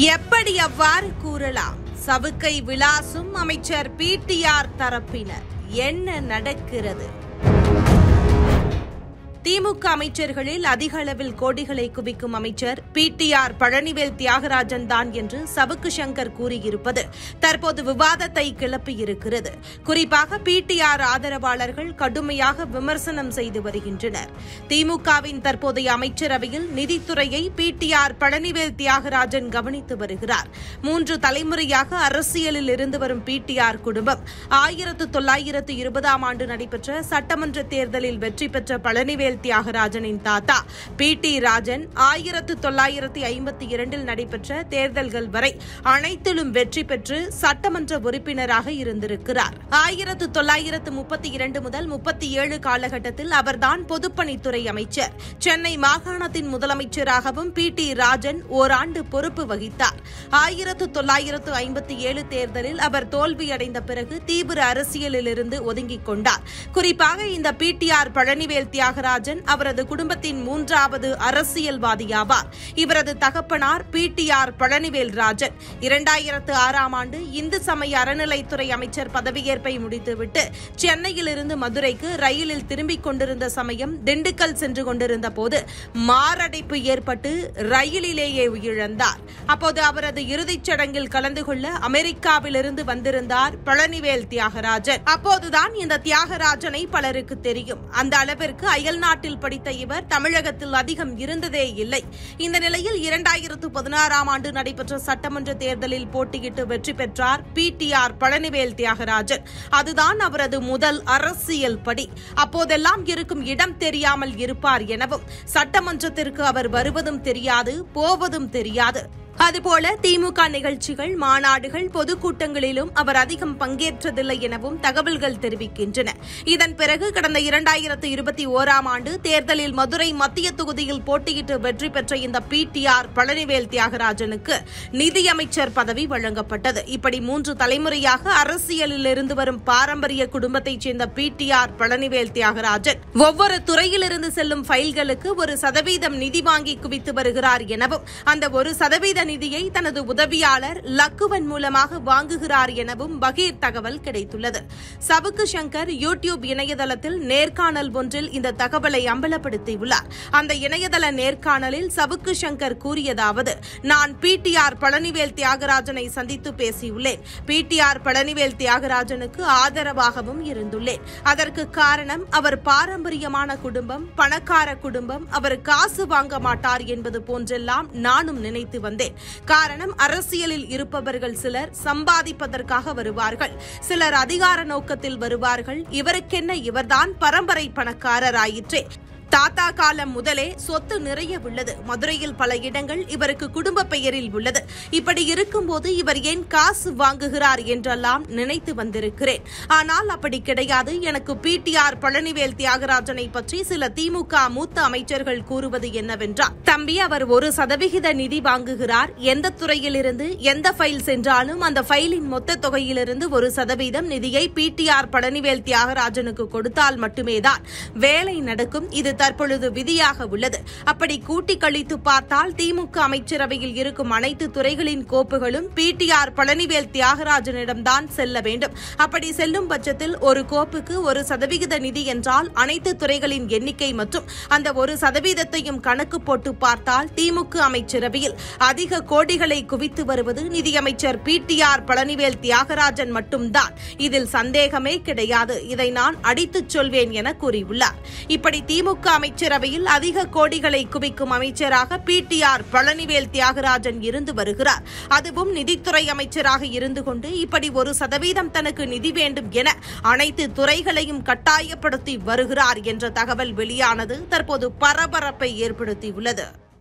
எப்படி அவ்வாறு கூறலாம் சவுக்கை விலாசும் அமைச்சர் பிடிஆர் தரப்பினர் என்ன நடக்கிறது திமுக அமைச்சர்களில் அதிக அளவில் கோடிகளை குவிக்கும் அமைச்சர் பிடிஆர் பழனிவேல் தியாகராஜன் தான் என்று சவுக்கு சங்கர் கூறியிருப்பது தற்போது விவாதத்தை கிளப்பியிருக்கிறது குறிப்பாக பிடிஆர் ஆதரவாளர்கள் கடுமையாக விமர்சனம் செய்து வருகின்றனர் திமுகவின் தற்போதைய அமைச்சரவையில் நிதித்துறையை பிடிஆர் பழனிவேல் தியாகராஜன் கவனித்து வருகிறார் மூன்று தலைமுறையாக அரசியலில் இருந்து வரும் பிடிஆர் குடும்பம் ஆயிரத்து தொள்ளாயிரத்து இருபதாம் ஆண்டு நடைபெற்ற சட்டமன்ற தேர்தலில் வெற்றி பெற்ற பழனிவேல் தியாகராஜனின் தாத்தா பி டி ராஜன் ஆயிரத்து தொள்ளாயிரத்து ஐம்பத்தி இரண்டில் நடைபெற்ற தேர்தல்கள் வரை அனைத்திலும் வெற்றி பெற்று சட்டமன்ற உறுப்பினராக இருந்திருக்கிறார் ஆயிரத்து தொள்ளாயிரத்து முப்பத்தி இரண்டு முதல் முப்பத்தி ஏழு காலகட்டத்தில் அவர்தான் பொதுப்பணித்துறை அமைச்சர் சென்னை மாகாணத்தின் முதலமைச்சராகவும் பி டி ராஜன் ஓராண்டு பொறுப்பு வகித்தார் ஆயிரத்து தொள்ளாயிரத்து ஐம்பத்தி ஏழு தேர்தலில் அவர் தோல்வியடைந்த பிறகு தீவிர அரசியலிலிருந்து ஒதுங்கிக் கொண்டார் குறிப்பாக இந்த பிடிஆர் பழனிவேல் தியாகராஜன் அவரது குடும்பத்தின் மூன்றாவது அரசியல்வாதியாவார் இவரது தகப்பனார் பிடிஆர் பழனிவேல் ராஜன் இரண்டாயிரத்து ஆறாம் ஆண்டு இந்து சமய அறநிலைத்துறை அமைச்சர் பதவியேற்பை முடித்துவிட்டு சென்னையிலிருந்து மதுரைக்கு ரயிலில் திரும்பிக் கொண்டிருந்த சமயம் திண்டுக்கல் சென்று கொண்டிருந்த போது மாரடைப்பு ஏற்பட்டு ரயிலிலேயே உயிரிழந்தார் அப்போது அவரது இறுதிச் சடங்கில் கலந்து கொள்ள அமெரிக்காவிலிருந்து வந்திருந்தார் பழனிவேல் தியாகராஜன் அப்போதுதான் இந்த தியாகராஜனை பலருக்கு தெரியும் அந்த அளவிற்கு அயல் நாட்டில் படித்த இவர் தமிழகத்தில் அதிகம் இருந்ததே இல்லை இந்த நிலையில் இரண்டாயிரத்து பதினாறாம் ஆண்டு நடைபெற்ற சட்டமன்ற தேர்தலில் போட்டியிட்டு வெற்றி பெற்றார் பிடிஆர் பழனிவேல் தியாகராஜன் அதுதான் அவரது முதல் அரசியல் படி அப்போதெல்லாம் இருக்கும் இடம் தெரியாமல் இருப்பார் எனவும் சட்டமன்றத்திற்கு அவர் வருவதும் தெரியாது போவதும் தெரியாது அதுபோல திமுக நிகழ்ச்சிகள் மாநாடுகள் பொதுக்கூட்டங்களிலும் அவர் அதிகம் பங்கேற்றதில்லை எனவும் தகவல்கள் தெரிவிக்கின்றன இதன் பிறகு கடந்த இரண்டாயிரத்து இருபத்தி ஓராம் ஆண்டு தேர்தலில் மதுரை மத்திய தொகுதியில் போட்டியிட்டு வெற்றி பெற்ற இந்த பிடிஆர் பழனிவேல் தியாகராஜனுக்கு நிதியமைச்சர் பதவி வழங்கப்பட்டது இப்படி மூன்று தலைமுறையாக அரசியலில் இருந்து வரும் பாரம்பரிய குடும்பத்தைச் சேர்ந்த பிடிஆர் பழனிவேல் தியாகராஜன் ஒவ்வொரு துறையிலிருந்து செல்லும் ஃபைல்களுக்கு ஒரு சதவீதம் நிதி வாங்கி குவித்து வருகிறார் எனவும் அந்த ஒரு சதவீத நிதியை தனது உதவியாளர் லக்குவன் மூலமாக வாங்குகிறார் எனவும் பகீர் தகவல் கிடைத்துள்ளது சவுக்கு சங்கர் யூடியூப் இணையதளத்தில் நேர்காணல் ஒன்றில் இந்த தகவலை அம்பலப்படுத்தியுள்ளார் அந்த இணையதள நேர்காணலில் சவுக்கு சங்கர் கூறியதாவது நான் பிடிஆர் பழனிவேல் தியாகராஜனை சந்தித்து பேசியுள்ளேன் பிடிஆர் பழனிவேல் தியாகராஜனுக்கு ஆதரவாகவும் இருந்துள்ளேன் அதற்கு காரணம் அவர் பாரம்பரியமான குடும்பம் பணக்கார குடும்பம் அவர் காசு வாங்க மாட்டார் என்பது போன்றெல்லாம் நானும் நினைத்து வந்தேன் காரணம் அரசியலில் இருப்பவர்கள் சிலர் சம்பாதிப்பதற்காக வருவார்கள் சிலர் அதிகார நோக்கத்தில் வருவார்கள் இவருக்கென்ன இவர்தான் பரம்பரை பணக்காரர் ஆயிற்றே தாத்தா காலம் முதலே சொத்து நிறைய உள்ளது மதுரையில் பல இடங்கள் இவருக்கு குடும்ப பெயரில் உள்ளது இப்படி இருக்கும்போது இவர் ஏன் காசு வாங்குகிறார் என்றெல்லாம் நினைத்து வந்திருக்கிறேன் ஆனால் அப்படி கிடையாது எனக்கு பிடிஆர் பழனிவேல் தியாகராஜனை பற்றி சில திமுக மூத்த அமைச்சர்கள் கூறுவது என்னவென்றால் தம்பி அவர் ஒரு சதவிகித நிதி வாங்குகிறார் எந்த துறையிலிருந்து எந்த ஃபைல் சென்றாலும் அந்த ஃபைலின் மொத்த தொகையிலிருந்து ஒரு சதவீதம் நிதியை பிடிஆர் பழனிவேல் தியாகராஜனுக்கு கொடுத்தால் மட்டுமேதான் வேலை நடக்கும் இது தற்பொழுது விதியாக உள்ளது அப்படி கூட்டி கழித்து பார்த்தால் திமுக அமைச்சரவையில் இருக்கும் அனைத்து துறைகளின் கோப்புகளும் பிடிஆர் பழனிவேல் தியாகராஜனிடம்தான் செல்ல வேண்டும் அப்படி செல்லும் பட்சத்தில் ஒரு கோப்புக்கு ஒரு சதவிகித நிதி என்றால் அனைத்து துறைகளின் எண்ணிக்கை மற்றும் அந்த ஒரு சதவீதத்தையும் கணக்கு போட்டு பார்த்தால் திமுக அமைச்சரவையில் அதிக கோடிகளை குவித்து வருவது நிதியமைச்சர் பிடிஆர் பழனிவேல் தியாகராஜன் மட்டும்தான் இதில் சந்தேகமே கிடையாது இதை நான் அடித்துச் சொல்வேன் என கூறியுள்ளார் இப்படி திமுக அமைச்சரவையில் அதிக கோடிகளை குவிக்கும் அமைச்சராக பிடிஆர் பழனிவேல் தியாகராஜன் இருந்து வருகிறார் அதுவும் நிதித்துறை அமைச்சராக இருந்து கொண்டு இப்படி ஒரு சதவீதம் தனக்கு நிதி வேண்டும் என அனைத்து துறைகளையும் கட்டாயப்படுத்தி வருகிறார் என்ற தகவல் வெளியானது தற்போது பரபரப்பை ஏற்படுத்தியுள்ளது